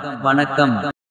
வணக்கம்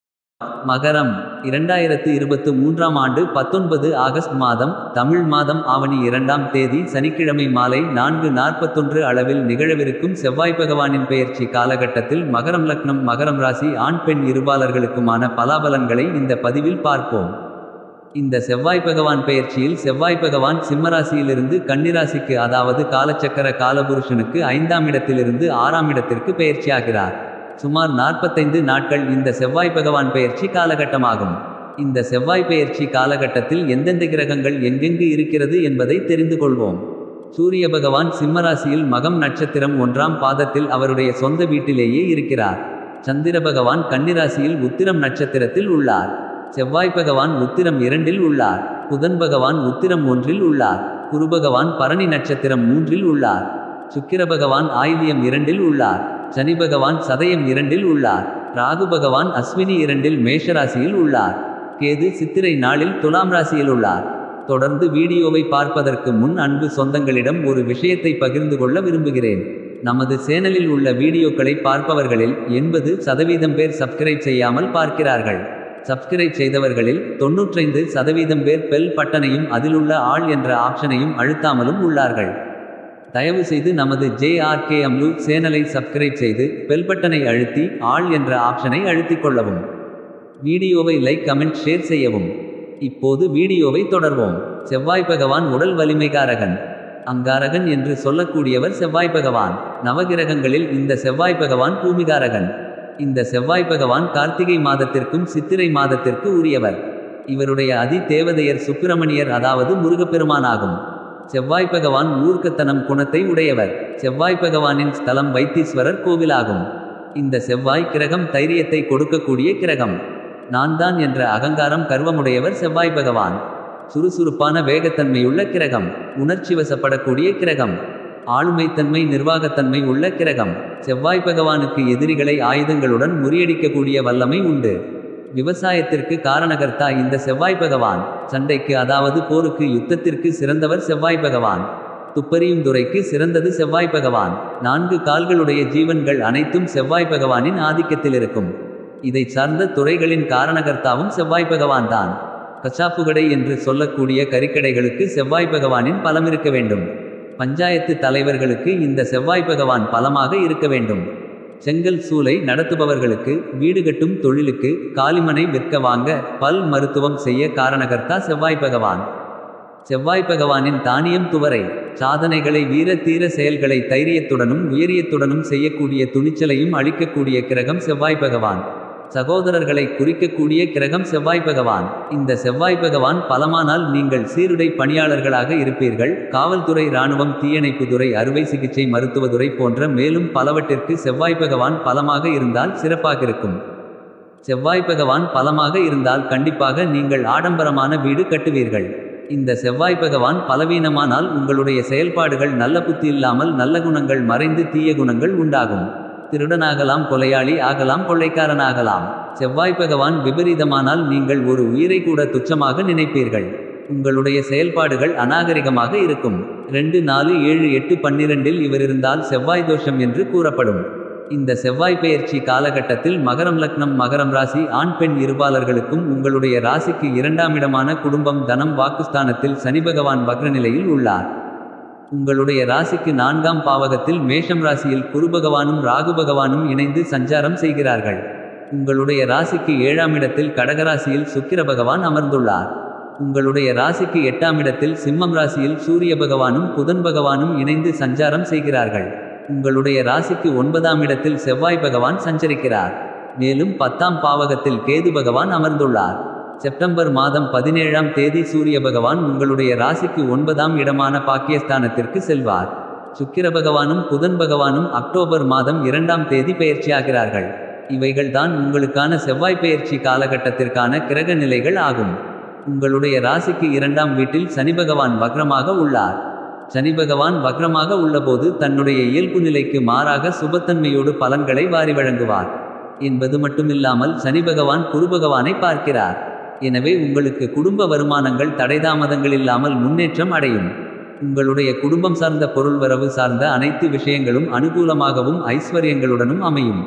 மகரம் இரண்டாயிரத்து இருபத்து மூன்றாம் ஆண்டு பத்தொன்பது ஆகஸ்ட் மாதம் தமிழ் மாதம் ஆவணி இரண்டாம் தேதி சனிக்கிழமை மாலை நான்கு நாற்பத்தொன்று அளவில் நிகழவிருக்கும் செவ்வாய் பகவானின் பெயர்ச்சி காலகட்டத்தில் மகரம் லக்னம் மகரம் ராசி ஆண் பெண் இருபாலர்களுக்குமான பலாபலன்களை இந்த பதிவில் பார்ப்போம் இந்த செவ்வாய் பகவான் பெயர்ச்சியில் செவ்வாய் பகவான் சிம்மராசியிலிருந்து கன்னிராசிக்கு அதாவது காலச்சக்கர காலபுருஷனுக்கு ஐந்தாம் இடத்திலிருந்து ஆறாம் இடத்திற்கு பெயர்ச்சியாகிறார் சுமார் நாற்பத்தைந்து நாட்கள் இந்த செவ்வாய் பகவான் பெயர்ச்சி காலகட்டமாகும் இந்த செவ்வாய் பெயர்ச்சி காலகட்டத்தில் எந்தெந்த கிரகங்கள் எங்கெங்கு இருக்கிறது என்பதை தெரிந்து கொள்வோம் சூரிய பகவான் சிம்மராசியில் மகம் நட்சத்திரம் ஒன்றாம் பாதத்தில் அவருடைய சொந்த வீட்டிலேயே இருக்கிறார் சந்திர பகவான் கன்னிராசியில் உத்திரம் நட்சத்திரத்தில் உள்ளார் செவ்வாய் பகவான் உத்திரம் இரண்டில் உள்ளார் புதன் பகவான் உத்திரம் ஒன்றில் உள்ளார் குரு பகவான் பரணி நட்சத்திரம் மூன்றில் உள்ளார் சுக்கிர பகவான் ஆயிலியம் இரண்டில் உள்ளார் சனி பகவான் சதயம் இரண்டில் உள்ளார் ராகு பகவான் அஸ்வினி இரண்டில் மேஷராசியில் உள்ளார் கேது சித்திரை நாளில் துலாம் ராசியில் உள்ளார் தொடர்ந்து வீடியோவை பார்ப்பதற்கு முன் அன்பு சொந்தங்களிடம் ஒரு விஷயத்தை பகிர்ந்து கொள்ள விரும்புகிறேன் நமது சேனலில் உள்ள வீடியோக்களை பார்ப்பவர்களில் எண்பது சதவீதம் பேர் சப்ஸ்கிரைப் செய்யாமல் பார்க்கிறார்கள் சப்ஸ்கிரைப் செய்தவர்களில் தொன்னூற்றைந்து சதவீதம் பேர் பெல் பட்டனையும் அதிலுள்ள ஆள் என்ற ஆப்ஷனையும் அழுத்தாமலும் உள்ளார்கள் தயவு செய்து நமது ஜேஆர்கே அம்லு சேனலை சப்ஸ்கிரைப் செய்து பெல் பட்டனை அழுத்தி ஆள் என்ற ஆப்ஷனை அழுத்திக் கொள்ளவும் வீடியோவை லைக் கமெண்ட் ஷேர் செய்யவும் இப்போது வீடியோவை தொடர்வோம் செவ்வாய் பகவான் உடல் வலிமைகாரகன் அங்காரகன் என்று சொல்லக்கூடியவர் செவ்வாய் பகவான் நவகிரகங்களில் இந்த செவ்வாய் பகவான் பூமிகாரகன் இந்த செவ்வாய் பகவான் கார்த்திகை மாதத்திற்கும் சித்திரை மாதத்திற்கு உரியவர் இவருடைய அதி தேவதையர் சுப்பிரமணியர் அதாவது முருகப்பெருமானாகும் செவ்வாய் பகவான் மூர்க்கத்தனம் குணத்தை உடையவர் செவ்வாய் பகவானின் ஸ்தலம் வைத்தீஸ்வரர் கோவிலாகும் இந்த செவ்வாய் கிரகம் தைரியத்தை கொடுக்கக்கூடிய கிரகம் நான் தான் என்ற அகங்காரம் கர்வமுடையவர் செவ்வாய் பகவான் சுறுசுறுப்பான வேகத்தன்மையுள்ள கிரகம் உணர்ச்சி வசப்படக்கூடிய கிரகம் ஆளுமைத்தன்மை நிர்வாகத்தன்மை உள்ள கிரகம் செவ்வாய் பகவானுக்கு எதிரிகளை ஆயுதங்களுடன் முறியடிக்கக்கூடிய வல்லமை உண்டு விவசாயத்திற்கு காரணகர்த்தா இந்த செவ்வாய் பகவான் சண்டைக்கு அதாவது போருக்கு யுத்தத்திற்கு சிறந்தவர் செவ்வாய் பகவான் துப்பறியும் துறைக்கு சிறந்தது செவ்வாய் பகவான் நான்கு கால்களுடைய ஜீவன்கள் அனைத்தும் செவ்வாய் பகவானின் ஆதிக்கத்தில் இருக்கும் இதை சார்ந்த துறைகளின் காரணகர்த்தாவும் செவ்வாய் பகவான் தான் கச்சாப்புகடை என்று சொல்லக்கூடிய கறிக்கடைகளுக்கு செவ்வாய் பகவானின் பலம் இருக்க வேண்டும் பஞ்சாயத்து தலைவர்களுக்கு இந்த செவ்வாய் பகவான் பலமாக இருக்க வேண்டும் செங்கல் சூளை நடத்துபவர்களுக்கு வீடு கட்டும் தொழிலுக்கு காலிமனை விற்க வாங்க பல் மருத்துவம் செய்ய காரணகர்த்தா செவ்வாய் பகவான் செவ்வாய் பகவானின் தானியம் துவரை சாதனைகளை வீர தீர செயல்களை தைரியத்துடனும் உயரியத்துடனும் செய்யக்கூடிய துணிச்சலையும் அளிக்கக்கூடிய கிரகம் செவ்வாய் பகவான் சகோதரர்களை குறிக்கக்கூடிய கிரகம் செவ்வாய் பகவான் இந்த செவ்வாய் பகவான் பலமானால் நீங்கள் சீருடை பணியாளர்களாக இருப்பீர்கள் காவல்துறை இராணுவம் தீயணைப்புத்துறை அறுவை சிகிச்சை மருத்துவத்துறை போன்ற மேலும் பலவற்றிற்கு செவ்வாய் பகவான் பலமாக இருந்தால் சிறப்பாக இருக்கும் செவ்வாய் பகவான் பலமாக இருந்தால் கண்டிப்பாக நீங்கள் ஆடம்பரமான வீடு கட்டுவீர்கள் இந்த செவ்வாய் பகவான் பலவீனமானால் உங்களுடைய செயல்பாடுகள் நல்ல புத்தி இல்லாமல் நல்ல குணங்கள் மறைந்து தீய குணங்கள் உண்டாகும் திருடனாகலாம் கொலையாளி ஆகலாம் கொள்ளைக்காரனாகலாம் செவ்வாய் பகவான் விபரீதமானால் நீங்கள் ஒரு உயிரை கூட துச்சமாக நினைப்பீர்கள் உங்களுடைய செயல்பாடுகள் அநாகரிகமாக இருக்கும் ரெண்டு நாலு ஏழு எட்டு பன்னிரண்டில் இவர் இருந்தால் செவ்வாய் தோஷம் என்று கூறப்படும் இந்த செவ்வாய் பெயர்ச்சி காலகட்டத்தில் மகரம் லக்னம் மகரம் ராசி ஆண் பெண் இருபாலர்களுக்கும் உங்களுடைய ராசிக்கு இரண்டாம் இடமான குடும்பம் தனம் வாக்குஸ்தானத்தில் சனி பகவான் வக்ரநிலையில் உள்ளார் உங்களுடைய ராசிக்கு நான்காம் பாவகத்தில் மேஷம் ராசியில் குரு பகவானும் ராகு பகவானும் இணைந்து சஞ்சாரம் செய்கிறார்கள் உங்களுடைய ராசிக்கு ஏழாம் இடத்தில் கடகராசியில் சுக்கிர பகவான் அமர்ந்துள்ளார் உங்களுடைய ராசிக்கு எட்டாம் இடத்தில் சிம்மம் ராசியில் சூரிய பகவானும் புதன் பகவானும் இணைந்து சஞ்சாரம் செய்கிறார்கள் உங்களுடைய ராசிக்கு ஒன்பதாம் இடத்தில் செவ்வாய் பகவான் சஞ்சரிக்கிறார் மேலும் பத்தாம் பாவகத்தில் கேது பகவான் அமர்ந்துள்ளார் செப்டம்பர் மாதம் பதினேழாம் தேதி சூரிய பகவான் உங்களுடைய ராசிக்கு ஒன்பதாம் இடமான பாக்கியஸ்தானத்திற்கு செல்வார் சுக்கிர பகவானும் புதன் பகவானும் அக்டோபர் மாதம் இரண்டாம் தேதி பெயர்ச்சியாகிறார்கள் இவைகள்தான் உங்களுக்கான செவ்வாய் பெயர்ச்சி காலகட்டத்திற்கான கிரக நிலைகள் ஆகும் உங்களுடைய ராசிக்கு இரண்டாம் வீட்டில் சனி பகவான் வக்ரமாக உள்ளார் சனி பகவான் வக்ரமாக உள்ளபோது தன்னுடைய இயல்பு நிலைக்கு மாறாக சுபத்தன்மையோடு பலன்களை வாரி வழங்குவார் என்பது மட்டுமில்லாமல் சனி பகவான் குரு பகவானை பார்க்கிறார் எனவே உங்களுக்கு குடும்ப வருமானங்கள் தடைதாமதங்களில்லாமல் முன்னேற்றம் அடையும் உங்களுடைய குடும்பம் சார்ந்த பொருள் வரவு சார்ந்த அனைத்து விஷயங்களும் அனுகூலமாகவும் ஐஸ்வர்யங்களுடனும் அமையும்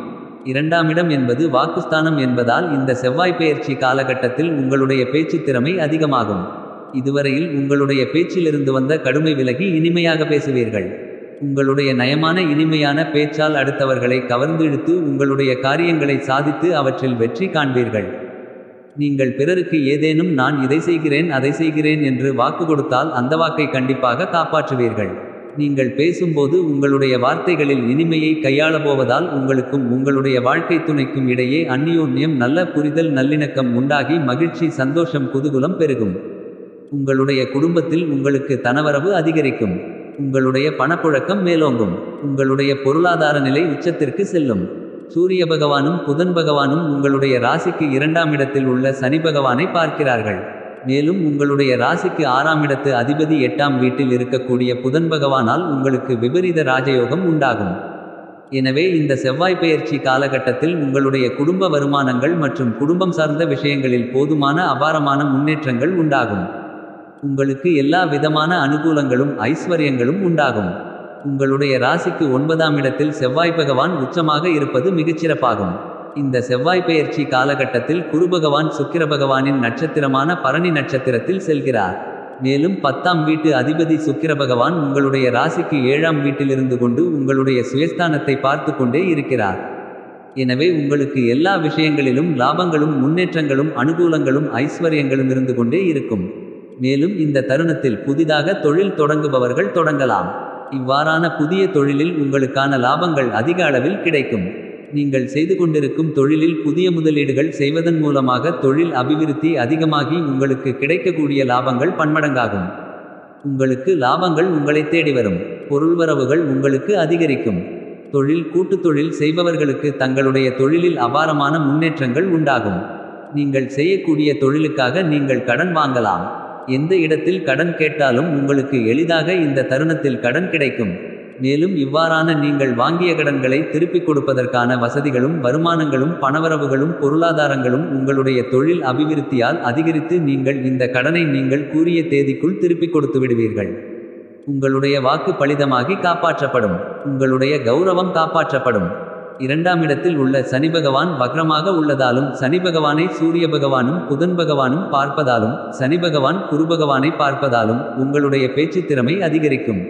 இரண்டாமிடம் என்பது வாக்குஸ்தானம் என்பதால் இந்த செவ்வாய் பெயர்ச்சி காலகட்டத்தில் உங்களுடைய பேச்சுத் திறமை அதிகமாகும் இதுவரையில் உங்களுடைய பேச்சிலிருந்து வந்த கடுமை விலகி இனிமையாக பேசுவீர்கள் உங்களுடைய நயமான இனிமையான பேச்சால் அடுத்தவர்களை கவர்ந்து இழுத்து உங்களுடைய காரியங்களை சாதித்து அவற்றில் வெற்றி காண்பீர்கள் நீங்கள் பிறருக்கு ஏதேனும் நான் இதை செய்கிறேன் அதை செய்கிறேன் என்று வாக்கு கொடுத்தால் அந்த வாக்கை கண்டிப்பாக காப்பாற்றுவீர்கள் நீங்கள் பேசும்போது உங்களுடைய வார்த்தைகளில் இனிமையை கையாள போவதால் உங்களுக்கும் உங்களுடைய வாழ்க்கை துணைக்கும் இடையே அந்நியோன்யம் நல்ல புரிதல் நல்லிணக்கம் உண்டாகி மகிழ்ச்சி சந்தோஷம் குதூகுலம் பெருகும் உங்களுடைய குடும்பத்தில் உங்களுக்கு தனவரவு அதிகரிக்கும் உங்களுடைய பணப்புழக்கம் மேலோங்கும் உங்களுடைய பொருளாதார நிலை உச்சத்திற்கு செல்லும் சூரிய பகவானும் புதன் பகவானும் உங்களுடைய ராசிக்கு இரண்டாம் இடத்தில் உள்ள சனி பகவானை பார்க்கிறார்கள் மேலும் உங்களுடைய ராசிக்கு ஆறாம் இடத்து அதிபதி எட்டாம் வீட்டில் இருக்கக்கூடிய புதன் பகவானால் உங்களுக்கு விபரீத ராஜயோகம் உண்டாகும் எனவே இந்த செவ்வாய் பெயர்ச்சி காலகட்டத்தில் உங்களுடைய குடும்ப வருமானங்கள் மற்றும் குடும்பம் சார்ந்த விஷயங்களில் போதுமான அபாரமான முன்னேற்றங்கள் உண்டாகும் உங்களுக்கு எல்லா விதமான அனுகூலங்களும் ஐஸ்வர்யங்களும் உண்டாகும் உங்களுடைய ராசிக்கு ஒன்பதாம் இடத்தில் செவ்வாய் பகவான் உச்சமாக இருப்பது மிகச்சிறப்பாகும் இந்த செவ்வாய் பெயர்ச்சி காலகட்டத்தில் குரு பகவான் சுக்கிர பகவானின் நட்சத்திரமான பரணி நட்சத்திரத்தில் செல்கிறார் மேலும் பத்தாம் வீட்டு அதிபதி சுக்கிர பகவான் உங்களுடைய ராசிக்கு ஏழாம் வீட்டிலிருந்து கொண்டு உங்களுடைய சுயஸ்தானத்தை பார்த்து கொண்டே இருக்கிறார் எனவே உங்களுக்கு எல்லா விஷயங்களிலும் லாபங்களும் முன்னேற்றங்களும் அனுகூலங்களும் ஐஸ்வர்யங்களும் இருந்து கொண்டே இருக்கும் மேலும் இந்த தருணத்தில் புதிதாக தொழில் தொடங்குபவர்கள் தொடங்கலாம் இவ்வாறான புதிய தொழிலில் உங்களுக்கான லாபங்கள் அதிக அளவில் கிடைக்கும் நீங்கள் செய்து கொண்டிருக்கும் தொழிலில் புதிய முதலீடுகள் செய்வதன் மூலமாக தொழில் அபிவிருத்தி அதிகமாகி உங்களுக்கு கிடைக்கக்கூடிய லாபங்கள் பன்மடங்காகும் உங்களுக்கு லாபங்கள் உங்களை தேடி வரும் பொருள்வரவுகள் உங்களுக்கு அதிகரிக்கும் தொழில் கூட்டுத் தொழில் செய்பவர்களுக்கு தங்களுடைய தொழிலில் அபாரமான முன்னேற்றங்கள் உண்டாகும் நீங்கள் செய்யக்கூடிய தொழிலுக்காக நீங்கள் கடன் வாங்கலாம் எந்த இடத்தில் கடன் கேட்டாலும் உங்களுக்கு எளிதாக இந்த தருணத்தில் கடன் கிடைக்கும் மேலும் இவ்வாறான நீங்கள் வாங்கிய கடன்களை திருப்பிக் கொடுப்பதற்கான வசதிகளும் வருமானங்களும் பணவரவுகளும் பொருளாதாரங்களும் உங்களுடைய தொழில் அபிவிருத்தியால் அதிகரித்து நீங்கள் இந்த கடனை நீங்கள் கூறிய தேதிக்குள் திருப்பிக் கொடுத்து விடுவீர்கள் உங்களுடைய வாக்கு பலிதமாகி காப்பாற்றப்படும் உங்களுடைய கௌரவம் காப்பாற்றப்படும் இரண்டாம் இடத்தில் உள்ள சனி பகவான் வக்ரமாக உள்ளதாலும் சனி பகவானை சூரிய பகவானும் புதன் பகவானும் பார்ப்பதாலும் சனி பகவான் குரு பகவானை பார்ப்பதாலும் உங்களுடைய பேச்சுத் திறமை அதிகரிக்கும்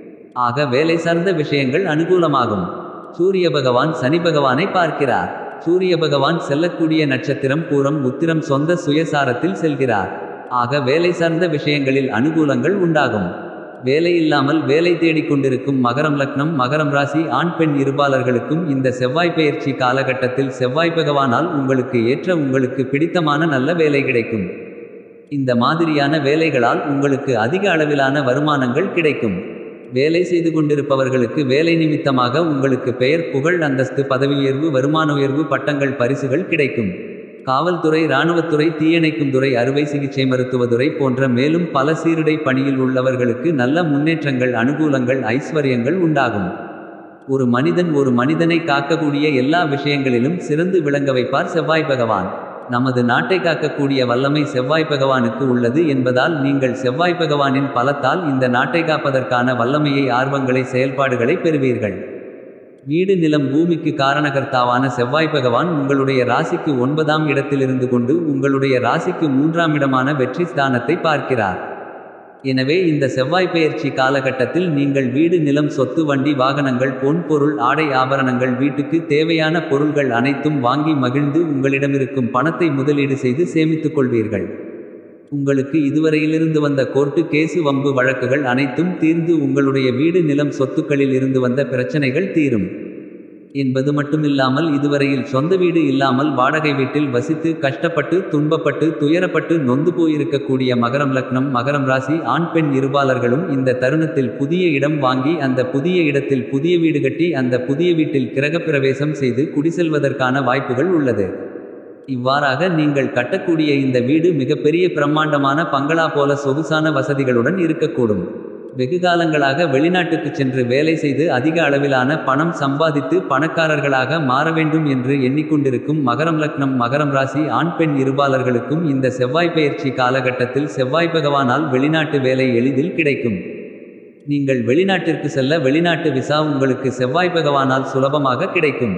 ஆக வேலை சார்ந்த விஷயங்கள் அனுகூலமாகும் சூரிய பகவான் சனி பகவானை பார்க்கிறார் சூரிய பகவான் செல்லக்கூடிய நட்சத்திரம் பூரம் உத்திரம் சொந்த சுயசாரத்தில் செல்கிறார் ஆக வேலை சார்ந்த விஷயங்களில் அனுகூலங்கள் உண்டாகும் வேலை இல்லாமல் வேலை தேடிக் கொண்டிருக்கும் மகரம் லக்னம் மகரம் ராசி ஆண் பெண் இருபாளர்களுக்கும் இந்த செவ்வாய் பெயர்ச்சி காலகட்டத்தில் செவ்வாய் பகவானால் உங்களுக்கு ஏற்ற உங்களுக்கு பிடித்தமான நல்ல வேலை கிடைக்கும் இந்த மாதிரியான வேலைகளால் உங்களுக்கு அதிக அளவிலான வருமானங்கள் கிடைக்கும் வேலை செய்து கொண்டிருப்பவர்களுக்கு வேலை நிமித்தமாக உங்களுக்கு பெயர் புகழ் அந்தஸ்து பதவி உயர்வு வருமான உயர்வு பட்டங்கள் பரிசுகள் கிடைக்கும் காவல்துறை இராணுவத்துறை தீயணைக்கும் துறை அறுவை சிகிச்சை மருத்துவத்துறை போன்ற மேலும் பல சீருடை பணியில் உள்ளவர்களுக்கு நல்ல முன்னேற்றங்கள் அனுகூலங்கள் ஐஸ்வர்யங்கள் உண்டாகும் ஒரு மனிதன் ஒரு மனிதனை காக்கக்கூடிய எல்லா விஷயங்களிலும் சிறந்து விளங்க வைப்பார் செவ்வாய் பகவான் நமது நாட்டை காக்கக்கூடிய வல்லமை செவ்வாய் பகவானுக்கு உள்ளது என்பதால் நீங்கள் செவ்வாய் பகவானின் பலத்தால் இந்த நாட்டை காப்பதற்கான வல்லமையை ஆர்வங்களை செயல்பாடுகளை பெறுவீர்கள் வீடு நிலம் பூமிக்கு காரணகர்த்தாவான செவ்வாய் பகவான் உங்களுடைய ராசிக்கு ஒன்பதாம் இடத்திலிருந்து கொண்டு உங்களுடைய ராசிக்கு மூன்றாம் இடமான வெற்றி ஸ்தானத்தை பார்க்கிறார் எனவே இந்த செவ்வாய் பெயர்ச்சி காலகட்டத்தில் நீங்கள் வீடு நிலம் சொத்து வண்டி வாகனங்கள் பொன் பொருள் ஆடை ஆபரணங்கள் வீட்டுக்கு தேவையான பொருள்கள் அனைத்தும் வாங்கி மகிழ்ந்து உங்களிடமிருக்கும் பணத்தை முதலீடு செய்து சேமித்துக் கொள்வீர்கள் உங்களுக்கு இதுவரையிலிருந்து வந்த கோர்ட்டு கேசு வம்பு வழக்குகள் அனைத்தும் தீர்ந்து உங்களுடைய வீடு நிலம் சொத்துக்களில் இருந்து வந்த பிரச்சனைகள் தீரும் என்பது மட்டுமில்லாமல் இதுவரையில் சொந்த வீடு இல்லாமல் வாடகை வீட்டில் வசித்து கஷ்டப்பட்டு துன்பப்பட்டு துயரப்பட்டு நொந்து போயிருக்கக்கூடிய மகரம் லக்னம் மகரம் ராசி ஆண் பெண் இருபாலர்களும் இந்த தருணத்தில் புதிய இடம் வாங்கி அந்த புதிய இடத்தில் புதிய வீடு கட்டி அந்த புதிய வீட்டில் கிரகப்பிரவேசம் செய்து குடிசெல்வதற்கான வாய்ப்புகள் உள்ளது இவ்வாறாக நீங்கள் கட்டக்கூடிய இந்த வீடு மிகப்பெரிய பிரம்மாண்டமான பங்களா போல சொகுசான வசதிகளுடன் இருக்கக்கூடும் வெகுகாலங்களாக வெளிநாட்டுக்கு சென்று வேலை செய்து அதிக அளவிலான பணம் சம்பாதித்து பணக்காரர்களாக மாற வேண்டும் என்று எண்ணிக்கொண்டிருக்கும் மகரம் லக்னம் மகரம் ராசி ஆண் பெண் இருபாலர்களுக்கும் இந்த செவ்வாய் பெயர்ச்சி காலகட்டத்தில் செவ்வாய் பகவானால் வெளிநாட்டு வேலை எளிதில் கிடைக்கும் நீங்கள் வெளிநாட்டிற்கு செல்ல வெளிநாட்டு விசா உங்களுக்கு செவ்வாய் பகவானால் சுலபமாக கிடைக்கும்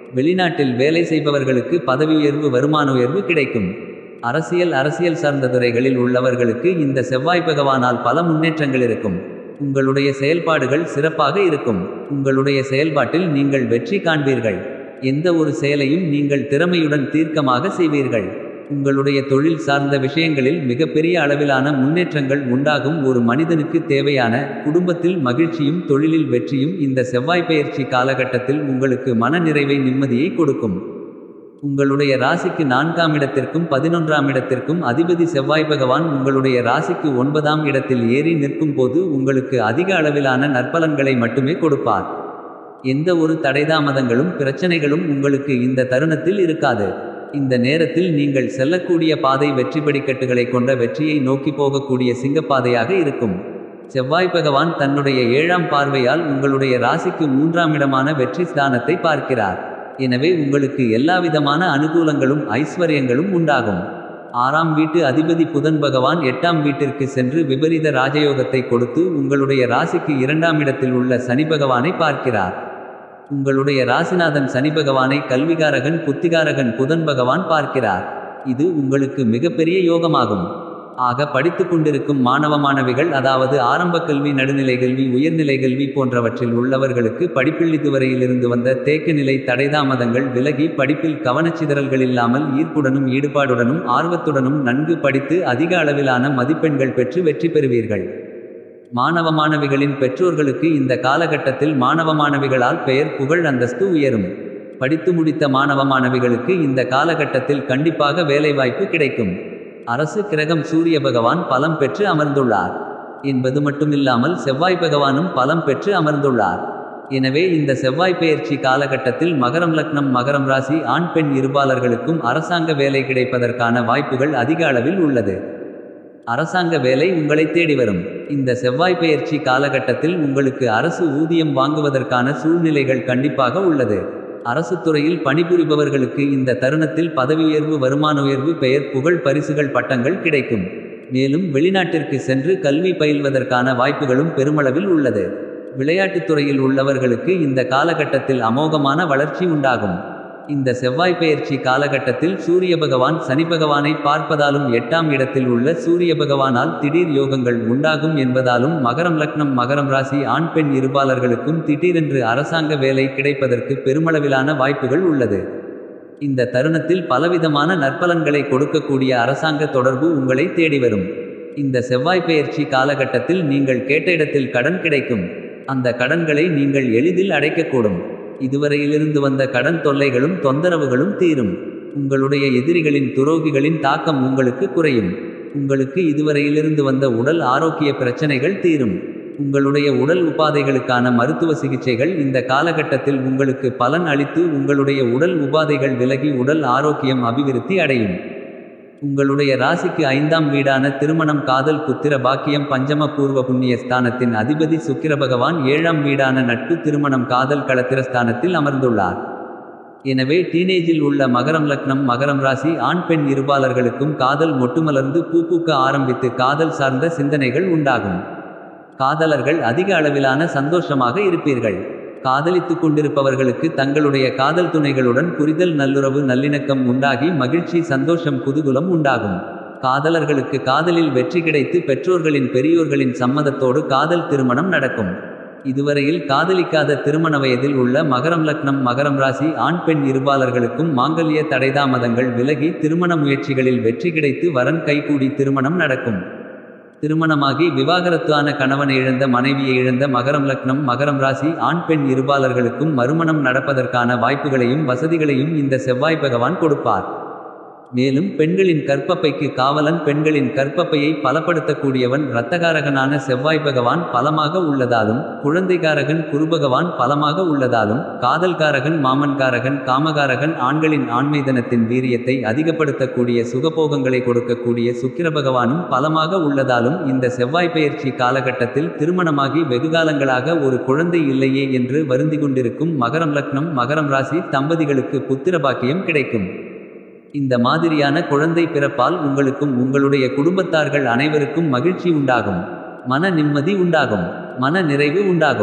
வெளிநாட்டில் வேலை செய்பவர்களுக்கு பதவி உயர்வு வருமான உயர்வு கிடைக்கும் அரசியல் அரசியல் சார்ந்த துறைகளில் உள்ளவர்களுக்கு இந்த செவ்வாய் பகவானால் பல முன்னேற்றங்கள் இருக்கும் உங்களுடைய செயல்பாடுகள் சிறப்பாக இருக்கும் உங்களுடைய செயல்பாட்டில் நீங்கள் வெற்றி காண்பீர்கள் எந்த ஒரு செயலையும் நீங்கள் திறமையுடன் தீர்க்கமாக செய்வீர்கள் உங்களுடைய தொழில் சார்ந்த விஷயங்களில் மிகப்பெரிய அளவிலான முன்னேற்றங்கள் உண்டாகும் ஒரு மனிதனுக்கு தேவையான குடும்பத்தில் மகிழ்ச்சியும் தொழிலில் வெற்றியும் இந்த செவ்வாய் பெயர்ச்சி காலகட்டத்தில் உங்களுக்கு மன நிறைவை நிம்மதியை கொடுக்கும் உங்களுடைய ராசிக்கு நான்காம் இடத்திற்கும் பதினொன்றாம் இடத்திற்கும் அதிபதி செவ்வாய் பகவான் உங்களுடைய ராசிக்கு ஒன்பதாம் இடத்தில் ஏறி நிற்கும் போது உங்களுக்கு அதிக அளவிலான நற்பலன்களை மட்டுமே கொடுப்பார் எந்த ஒரு தடைதாமதங்களும் பிரச்சனைகளும் உங்களுக்கு இந்த தருணத்தில் இருக்காது இந்த நேரத்தில் நீங்கள் செல்லக்கூடிய பாதை வெற்றி படிக்கட்டுகளை கொண்ட வெற்றியை நோக்கி போகக்கூடிய சிங்கப்பாதையாக இருக்கும் செவ்வாய் பகவான் தன்னுடைய ஏழாம் பார்வையால் உங்களுடைய ராசிக்கு மூன்றாம் இடமான வெற்றி ஸ்தானத்தை பார்க்கிறார் எனவே உங்களுக்கு எல்லாவிதமான அனுகூலங்களும் ஐஸ்வர்யங்களும் உண்டாகும் ஆறாம் வீட்டு அதிபதி புதன் பகவான் எட்டாம் வீட்டிற்கு சென்று விபரீத ராஜயோகத்தை கொடுத்து உங்களுடைய ராசிக்கு இரண்டாம் இடத்தில் உள்ள சனி பகவானை பார்க்கிறார் உங்களுடைய ராசிநாதன் சனி பகவானை கல்விகாரகன் புத்திகாரகன் புதன் பகவான் பார்க்கிறார் இது உங்களுக்கு மிகப்பெரிய யோகமாகும் ஆக படித்துக் கொண்டிருக்கும் மாணவ மாணவிகள் அதாவது ஆரம்ப கல்வி நடுநிலை கல்வி உயர்நிலை கல்வி போன்றவற்றில் உள்ளவர்களுக்கு படிப்பில் இதுவரையிலிருந்து வந்த தேக்க நிலை தடைதாமதங்கள் விலகி படிப்பில் கவனச்சிதறல்கள் இல்லாமல் ஈர்ப்புடனும் ஈடுபாடுடனும் ஆர்வத்துடனும் நன்கு படித்து அதிக அளவிலான மதிப்பெண்கள் பெற்று வெற்றி பெறுவீர்கள் மாணவ மாணவிகளின் பெற்றோர்களுக்கு இந்த காலகட்டத்தில் மாணவ மாணவிகளால் பெயர் புகழ் அந்தஸ்து உயரும் படித்து முடித்த மாணவ மாணவிகளுக்கு இந்த காலகட்டத்தில் கண்டிப்பாக வேலைவாய்ப்பு கிடைக்கும் அரசு கிரகம் சூரிய பகவான் பலம் பெற்று அமர்ந்துள்ளார் என்பது மட்டுமில்லாமல் செவ்வாய் பகவானும் பலம் பெற்று அமர்ந்துள்ளார் எனவே இந்த செவ்வாய் பெயர்ச்சி காலகட்டத்தில் மகரம் லக்னம் மகரம் ராசி ஆண் பெண் இருபாலர்களுக்கும் அரசாங்க வேலை கிடைப்பதற்கான வாய்ப்புகள் அதிக அளவில் உள்ளது அரசாங்க வேலை உங்களை தேடி வரும் இந்த செவ்வாய் பெயர்ச்சி காலகட்டத்தில் உங்களுக்கு அரசு ஊதியம் வாங்குவதற்கான சூழ்நிலைகள் கண்டிப்பாக உள்ளது அரசு துறையில் பணிபுரிபவர்களுக்கு இந்த தருணத்தில் பதவி உயர்வு வருமான உயர்வு பெயர் புகழ் பரிசுகள் பட்டங்கள் கிடைக்கும் மேலும் வெளிநாட்டிற்கு சென்று கல்வி பயில்வதற்கான வாய்ப்புகளும் பெருமளவில் உள்ளது விளையாட்டுத் துறையில் உள்ளவர்களுக்கு இந்த காலகட்டத்தில் அமோகமான வளர்ச்சி உண்டாகும் இந்த செவ்வாய் பெயர்ச்சி காலகட்டத்தில் சூரிய பகவான் சனி பகவானை பார்ப்பதாலும் எட்டாம் இடத்தில் உள்ள சூரிய பகவானால் திடீர் யோகங்கள் உண்டாகும் என்பதாலும் மகரம் லக்னம் மகரம் ராசி ஆண் பெண் இருபாலர்களுக்கும் திடீரென்று அரசாங்க வேலை கிடைப்பதற்கு பெருமளவிலான வாய்ப்புகள் உள்ளது இந்த தருணத்தில் பலவிதமான நற்பலன்களை கொடுக்கக்கூடிய அரசாங்க தொடர்பு உங்களை தேடி வரும் இந்த செவ்வாய் பெயர்ச்சி காலகட்டத்தில் நீங்கள் கேட்ட இடத்தில் கடன் கிடைக்கும் அந்த கடன்களை நீங்கள் எளிதில் அடைக்கக்கூடும் இதுவரையிலிருந்து வந்த கடன் தொல்லைகளும் தொந்தரவுகளும் தீரும் உங்களுடைய எதிரிகளின் துரோகிகளின் தாக்கம் உங்களுக்கு குறையும் உங்களுக்கு இதுவரையிலிருந்து வந்த உடல் ஆரோக்கிய பிரச்சனைகள் தீரும் உங்களுடைய உடல் உபாதைகளுக்கான மருத்துவ சிகிச்சைகள் இந்த காலகட்டத்தில் உங்களுக்கு பலன் அளித்து உங்களுடைய உடல் உபாதைகள் விலகி உடல் ஆரோக்கியம் அபிவிருத்தி அடையும் உங்களுடைய ராசிக்கு ஐந்தாம் வீடான திருமணம் காதல் புத்திர பாக்கியம் பஞ்சம பூர்வ புண்ணிய ஸ்தானத்தின் அதிபதி சுக்கிர பகவான் ஏழாம் வீடான நட்பு திருமணம் காதல் களத்திரஸ்தானத்தில் அமர்ந்துள்ளார் எனவே டீனேஜில் உள்ள மகரம் லக்னம் மகரம் ராசி ஆண் பெண் இருபாலர்களுக்கும் காதல் மொட்டுமலர்ந்து பூ பூக்க ஆரம்பித்து காதல் சார்ந்த சிந்தனைகள் உண்டாகும் காதலர்கள் அதிக அளவிலான சந்தோஷமாக இருப்பீர்கள் காதலித்துக் கொண்டிருப்பவர்களுக்கு தங்களுடைய காதல் துணைகளுடன் புரிதல் நல்லுறவு நல்லிணக்கம் உண்டாகி மகிழ்ச்சி சந்தோஷம் குதூகுலம் உண்டாகும் காதலர்களுக்கு காதலில் வெற்றி கிடைத்து பெற்றோர்களின் பெரியோர்களின் சம்மதத்தோடு காதல் திருமணம் நடக்கும் இதுவரையில் காதலிக்காத திருமண வயதில் உள்ள மகரம் லக்னம் மகரம் ராசி ஆண் பெண் இருபாலர்களுக்கும் மாங்கல்ய தடைதாமதங்கள் விலகி திருமண முயற்சிகளில் வெற்றி கிடைத்து வரன் கைகூடி திருமணம் நடக்கும் திருமணமாகி விவாகரத்தான கணவனை இழந்த மனைவியை இழந்த மகரம் லக்னம் மகரம் ராசி ஆண் பெண் இருபாலர்களுக்கும் மறுமணம் நடப்பதற்கான வாய்ப்புகளையும் வசதிகளையும் இந்த செவ்வாய் பகவான் கொடுப்பார் மேலும் பெண்களின் கற்பப்பைக்கு காவலன் பெண்களின் கற்பப்பையை பலப்படுத்தக்கூடியவன் இரத்தகாரகனான செவ்வாய் பகவான் பலமாக உள்ளதாலும் குழந்தைகாரகன் குருபகவான் பலமாக உள்ளதாலும் காதல்காரகன் மாமன்காரகன் காமகாரகன் ஆண்களின் ஆண்மைதனத்தின் வீரியத்தை அதிகப்படுத்தக்கூடிய சுகபோகங்களை கொடுக்கக்கூடிய சுக்கிர பகவானும் பலமாக உள்ளதாலும் இந்த செவ்வாய் பெயர்ச்சி காலகட்டத்தில் திருமணமாகி வெகுகாலங்களாக ஒரு குழந்தை இல்லையே என்று வருந்திக் கொண்டிருக்கும் மகரம் லக்னம் மகரம் ராசி தம்பதிகளுக்கு புத்திர பாக்கியம் கிடைக்கும் இந்த மாதிரியான குழந்தை பிறப்பால் உங்களுக்கும் உங்களுடைய குடும்பத்தார்கள் அனைவருக்கும் மகிழ்ச்சி உண்டாகும் மன நிம்மதி உண்டாகும் மன நிறைவு உண்டாகும்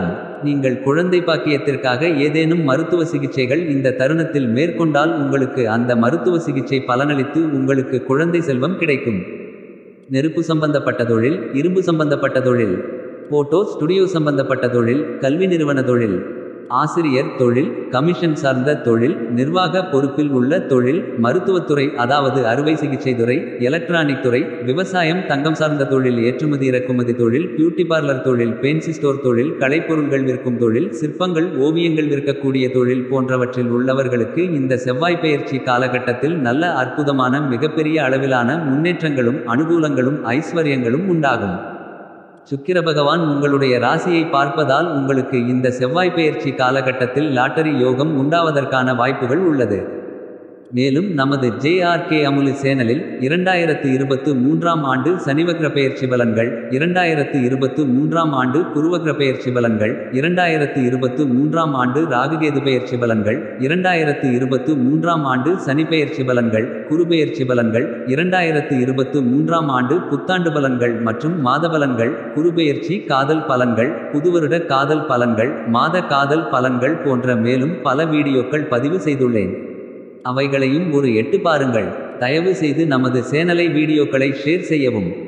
நீங்கள் குழந்தை பாக்கியத்திற்காக ஏதேனும் மருத்துவ சிகிச்சைகள் இந்த தருணத்தில் மேற்கொண்டால் உங்களுக்கு அந்த மருத்துவ சிகிச்சை பலனளித்து உங்களுக்கு குழந்தை செல்வம் கிடைக்கும் நெருப்பு சம்பந்தப்பட்ட தொழில் இரும்பு சம்பந்தப்பட்ட தொழில் போட்டோ ஸ்டுடியோ சம்பந்தப்பட்ட தொழில் கல்வி நிறுவன தொழில் ஆசிரியர் தொழில் கமிஷன் சார்ந்த தொழில் நிர்வாக பொறுப்பில் உள்ள தொழில் மருத்துவத்துறை அதாவது அறுவை சிகிச்சை துறை எலக்ட்ரானிக் துறை விவசாயம் தங்கம் சார்ந்த தொழில் ஏற்றுமதி இறக்குமதி தொழில் பியூட்டி பார்லர் தொழில் பேன்சி ஸ்டோர் தொழில் கலைப்பொருள்கள் விற்கும் தொழில் சிற்பங்கள் ஓவியங்கள் விற்கக்கூடிய தொழில் போன்றவற்றில் உள்ளவர்களுக்கு இந்த செவ்வாய் பெயர்ச்சி காலகட்டத்தில் நல்ல அற்புதமான மிகப்பெரிய அளவிலான முன்னேற்றங்களும் அனுகூலங்களும் ஐஸ்வர்யங்களும் உண்டாகும் சுக்கிர பகவான் உங்களுடைய ராசியை பார்ப்பதால் உங்களுக்கு இந்த செவ்வாய் பெயர்ச்சி காலகட்டத்தில் லாட்டரி யோகம் உண்டாவதற்கான வாய்ப்புகள் உள்ளது மேலும் நமது ஜேஆர்கே அமுலி சேனலில் இரண்டாயிரத்து இருபத்து மூன்றாம் ஆண்டு சனிவக்ர பெயர்ச்சி பலன்கள் இரண்டாயிரத்து இருபத்து மூன்றாம் ஆண்டு குருவக்ர பெயர்ச்சி பலன்கள் இரண்டாயிரத்து இருபத்து மூன்றாம் ஆண்டு ராகுகேது பெயர்ச்சி பலன்கள் இரண்டாயிரத்து இருபத்து மூன்றாம் ஆண்டு சனி பெயர்ச்சி பலன்கள் குரு பெயர்ச்சி பலன்கள் இரண்டாயிரத்து இருபத்து மூன்றாம் ஆண்டு புத்தாண்டு பலன்கள் மற்றும் மாத பலன்கள் குரு பெயர்ச்சி காதல் பலன்கள் புதுவருட காதல் பலன்கள் மாத காதல் பலன்கள் போன்ற மேலும் பல வீடியோக்கள் பதிவு செய்துள்ளேன் அவைகளையும் ஒரு எட்டு பாருங்கள் தயவு செய்து நமது சேனலை வீடியோக்களை ஷேர் செய்யவும்